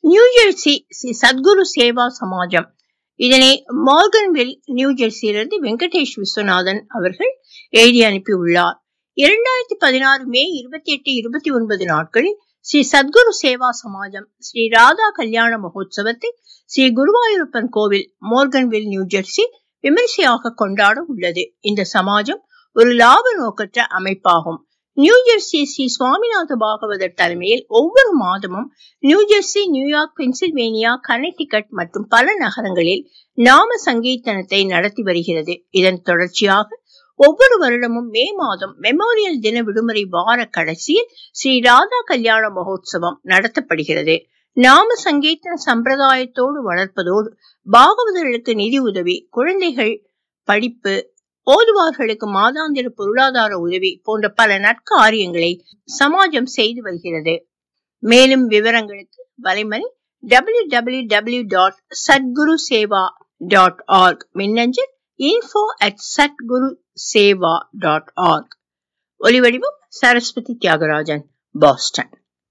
New Jersey Sri Sadguru Seva Samajam இதனை Morganville நியூஜெர்சியிலிருந்து Venkatesh Viswanathan அவர்கள் எழுதி அனுப்பியுள்ளார் இரண்டாயிரத்தி பதினாறு மே இருபத்தி எட்டு இருபத்தி ஒன்பது நாட்களில் ஸ்ரீ சத்குரு சேவா சமாஜம் ஸ்ரீ ராதா கல்யாண மகோத்சவத்தை ஸ்ரீ குருவாயூரப்பன் கோவில் மோர்கன்வில் நியூஜெர்சி விமரிசையாக கொண்டாட உள்ளது இந்த சமாஜம் ஒரு லாப நோக்கற்ற அமைப்பாகும் நியூஜெர்சி ஸ்ரீ சுவாமிநாத பாகவதர் தலைமையில் ஒவ்வொரு மாதமும் நியூஜெர்சி நியூயார்க் பென்சில்வேனியா கனெக்டிகட் மற்றும் பல நகரங்களில் நாம சங்கீர்த்தனத்தை நடத்தி வருகிறது இதன் தொடர்ச்சியாக ஒவ்வொரு வருடமும் மே மாதம் மெமோரியல் தின விடுமுறை வார கடைசியில் ஸ்ரீ ராதா கல்யாண மகோத்சவம் நடத்தப்படுகிறது நாம சங்கீர்த்தன சம்பிரதாயத்தோடு வளர்ப்பதோடு பாகவதர்களுக்கு நிதி உதவி குழந்தைகள் படிப்பு ஓதுவார்களுக்கு மாதாந்திர பொருளாதார உதவி போன்ற பல நற்காரியங்களை சமாஜம் செய்து வருகிறது மேலும் விவரங்களுக்கு வலைமணி W W W dot Sadguru Seva dot org மின்னஞ்சல் info at Sadguru Seva dot org ஒலிவடிவம் சரஸ்வதி தியாகராஜன் பாஸ்டன்